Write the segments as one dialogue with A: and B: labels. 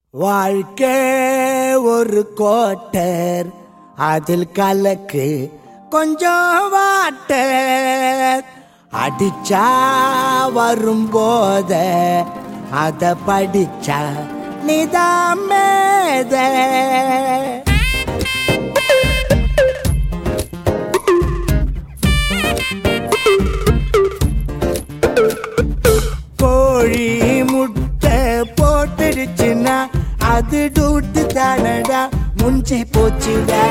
A: வாழ்க்கை ஒரு கோட்டர் அதில் கலக்கு கொஞ்சம் வாட்டர் அடிச்சா வரும் போத அத படிச்சா நிதாமேத கோழி முட்டை போட்டுடுச்சுன்னா அது டூட்டு தானடா முஞ்சி போச்சுடா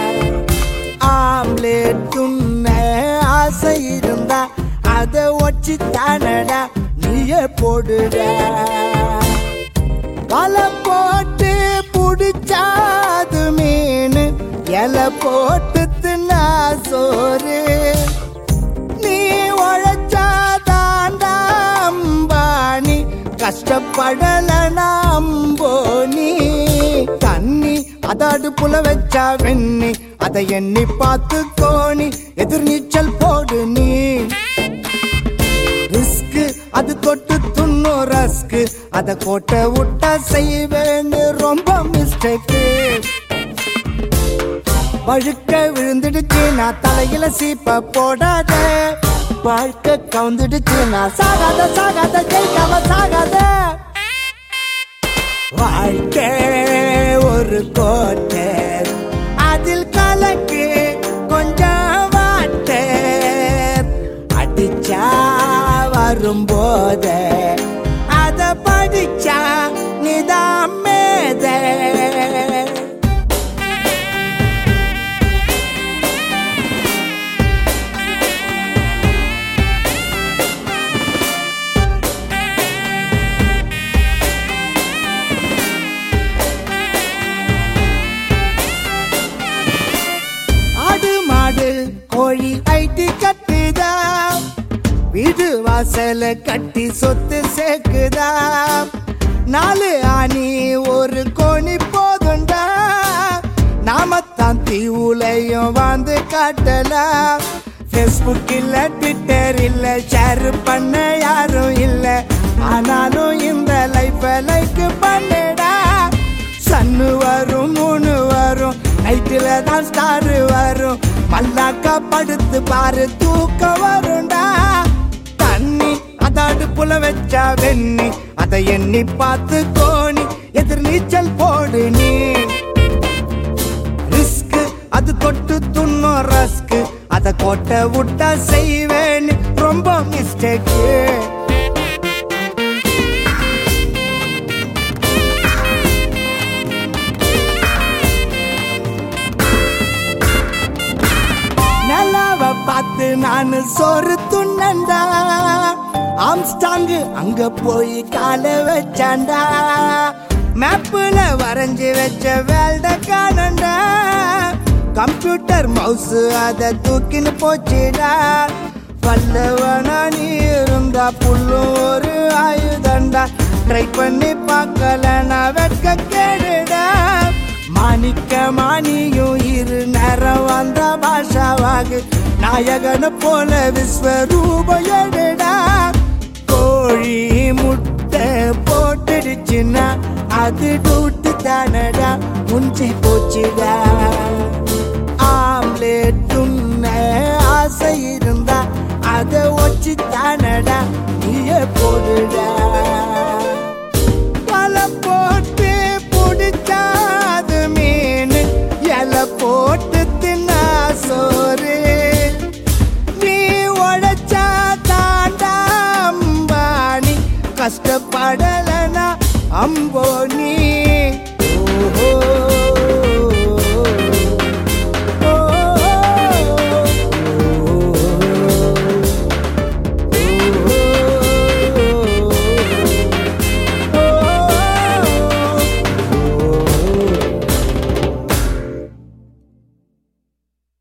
A: ஆம்லேட் துண்ண ஆசை இருந்தா அத ஒச்சு தானடா நீயே போடுடா வலை போட்டு புடிச்சாது மீன் இலை போட்டு தின்னா சோறு நீ உழைச்சாதாண்டா அம்பானி கஷ்டப்படல நம்போனி தண்ணி அத அடுப்புல வச்சா வெண்ணி அதை எண்ணி பார்த்து கோணி எதிர் நீச்சல் போடு நீ ரிஸ்க் அது தொட்டு துண்ணும் ரஸ்க் அத கோட்டை விட்டா செய்வேன்னு ரொம்ப மிஸ்டேக்கு வழுக்க விழுந்துடுச்சு நான் தலையில சீப்ப போடாத வாழ்க்கை கவுந்துடுச்சு நான் சாகாத சாகாத ஜெயிக்காம சாகாத வாழ்க்கை ஒரு கோட்டை அதில் கலக்கு கொஞ்சம் வாட்டை அடிச்சா வரும்போத அத படிச்சா நிதாமேத ஆடு மாடு கோழி ஐட்டி கட்டுதா வீடு வாசல கட்டி சொத்து சேர்க்குதா நாலு ஆணி ஒரு கோணி போதுண்டா நாமத்தான் தீவுலையும் வாழ்ந்து காட்டலாம் ஃபேஸ்புக் இல்ல ட்விட்டர் இல்ல ஷேர் பண்ண யாரும் இல்ல ஆனாலும் இந்த லைஃப லைக் பண்ணடா சன்னு வரும் மூணு வரும் நைட்டுல தான் ஸ்டார் வரும் மல்லாக்கா படுத்து பாரு தூக்கம் வரும்டா தண்ணி அத அடுப்புல வச்சா வெண்ணி அதை எண்ணி பார்த்து கோணி எதிர் நீச்சல் போடு நீ ரிஸ்க் அது தொட்டு துண்ணும் ரஸ்க் அத கோட்டை விட்டா செய்வேன்னு ரொம்ப மிஸ்டேக்கு நிலாவ பார்த்து நான் சோறு துண்ணண்டா ஆம்ஸ்டாங்கு அங்க போய் கால வச்சாண்டா மேப்புல வரைஞ்சி வச்ச வேல்ட காணண்டா கம்ப்யூட்டர் மவுஸ் அத தூக்கின்னு போச்சுடா பல்லவனா நீ இருந்தா புல்லும் ஒரு ஆயுதண்டா ட்ரை பண்ணி பார்க்கல நான் வெட்க கேடுடா மாணிக்க மானியும் இரு நேரம் வந்த பாஷாவாகு நாயகன போல விஸ்வரூப எடுடா கோழி முட்டை போட்டுடுச்சுன்னா அது டூட்டு தானடா முஞ்சி போச்சுடா ஆம்லேட் துண்ண ஆசை இருந்தா அதை ஒச்சு தானடா நீயே போடுடா வலை போட்டு புடிச்சாது மீன் இலை போட்டு தின்னா சோறு நீ உழைச்சா தாண்டா அம்பானி கஷ்டப்படலனா அம்போ நீ